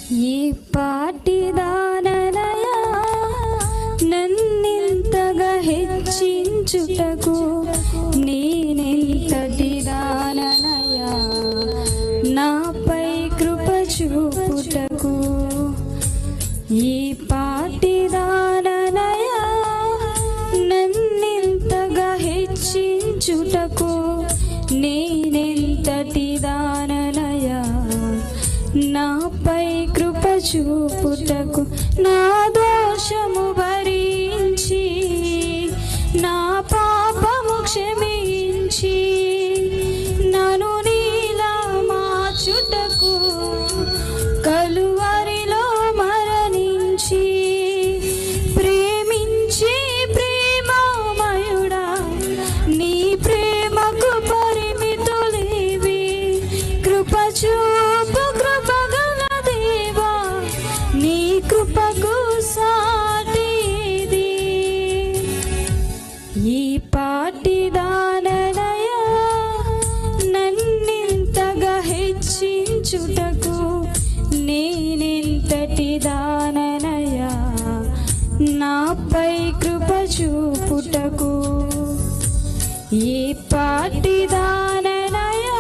ఈ పాటిదాననయా నన్నింతగా హెచ్చించుటకు నేనెంతటి దాననయా నాపై కృప చూపుటకు ఈ పాటిదాననయా నన్నింతగా హెచ్చించుటకు నేనెంతటి దాననయా నాపై కృప చూపుటకు నా దోషము భరించి నా పాపము క్షమించి నన్ను నీలా మార్చుటకు కలువరిలో మరణించి ప్రేమించి ప్రేమమయుడా నీ ప్రేమకు పరిమితులేవి కృప చూపు కృపగల దేవా నీ కృపకు సాటిది ఈ పాటిదాననయా నన్నింతగా హెచ్చించుటకు నేనెంతటి దాననయా నాపై కృప చూపుటకు ఈ పాటిదాననయా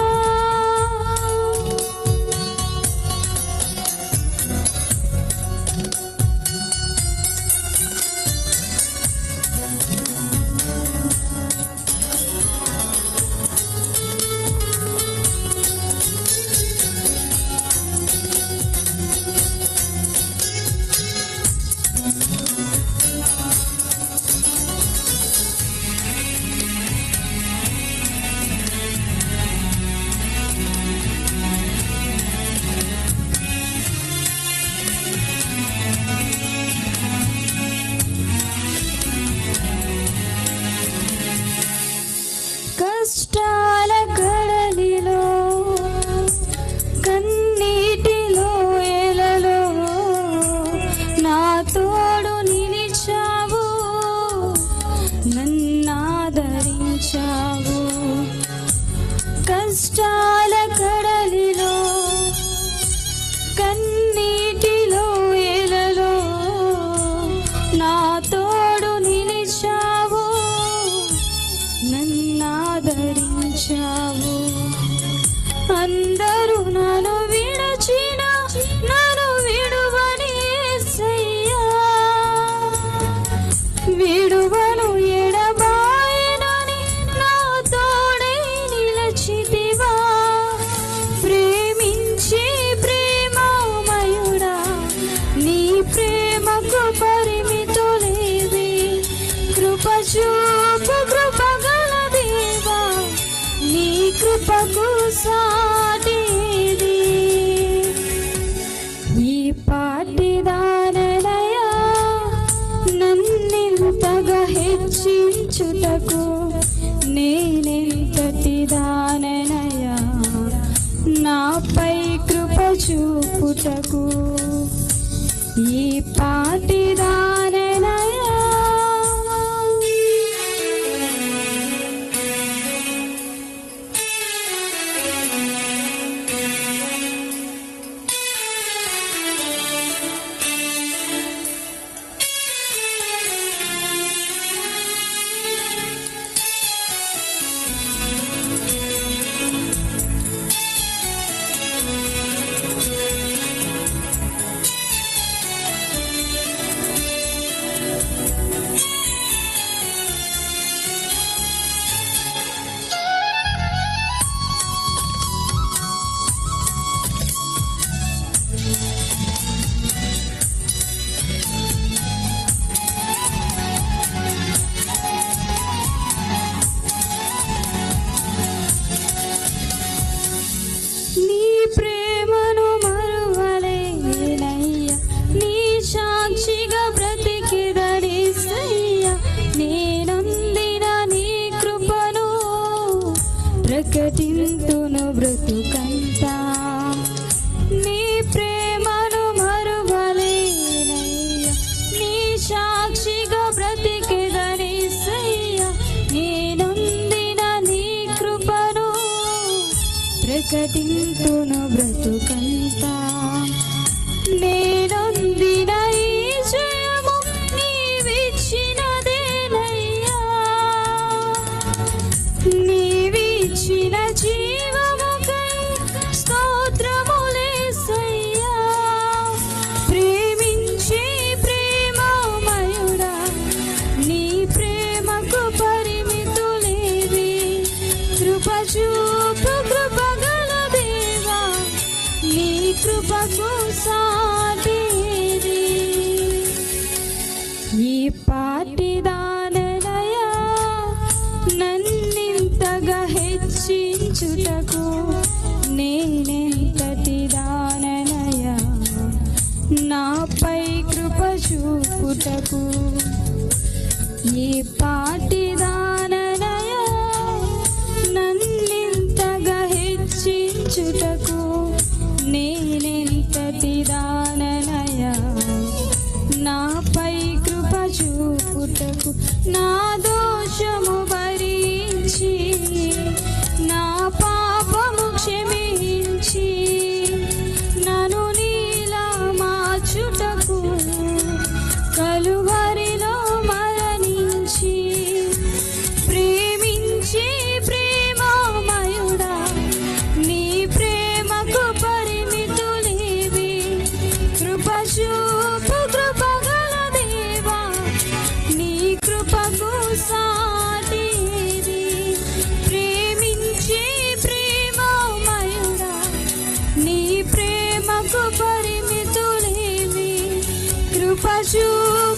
కష్టాల కడలిలో కన్నీటిలో ఎలలో నా తోడు నిలిచావు నన్నాదరించావు కష్టాల కడలిలో కన్నీటిలో ఎలలో నా తోడు నిలిచావు నన్నాదరించావు అందరూ నన్ను విడచిన నన్ను విడువని యేసయ్యా విడువను ఎడబాయనని నా తోడై నిలచితివా ప్రేమించి ప్రేమమయుడా నీ ప్రేమకు పరిమితులేవి కృప చూపు కృపగల దేవా నీ కృపకు సాటిది ఈ పాటిదాననయా నన్నింతగా హెచ్చించుటకు నేనెంతటి దాననయా నాపై కృప చూపుటకు ఈ పాటిదాననయా నీ ప్రేమను మరువలేనయ్యా నీ సాక్షిగా బ్రతికిదనిసయ్యా నేనందిన నీ కృపను ప్రకటింతును బ్రతుకంతా నీ ప్రేమను మరువలేనయ్యా నీ సాక్షిగా బ్రతికిదనిసయ్యా నేనందిన నీ కృపను ప్రకటింతును బ్రతుకంతా నేనొందిన ఈ జయము నీవిచ్చినదేనయ్యా నీవిచ్చిన జీవముకై స్తోత్రములేసయ్యా ప్రేమించే ప్రేమమయుడా నీ ప్రేమకు పరిమితులేవి కృప చూపు కృపగల దేవా నీ కృపకు సాటిది ఈ పాటి దాననయా నన్నింతగా హెచ్చించుటకు నేనెంతటి దాననయా నాపై కృప చూపుటకు ఈ పాటి దాననయా నన్నింతగా హెచ్చించుటకు నేనెంతటి దాననయా నాపై కృప చూపుటకు నా దోషము భరించి నా పాపము క్షమించి నన్ను నీలా మార్చుటకు కలువరిలో మరణించి ప్రేమించి ప్రేమమయుడా నీ ప్రేమకు పరిమితులేవి కృప చూపు కృపగల దేవా నీ కృపకు సాటిది ప్రేమించి ప్రేమమయుడా నీ ప్రేమకు పరిమితులేవి కృప చూపు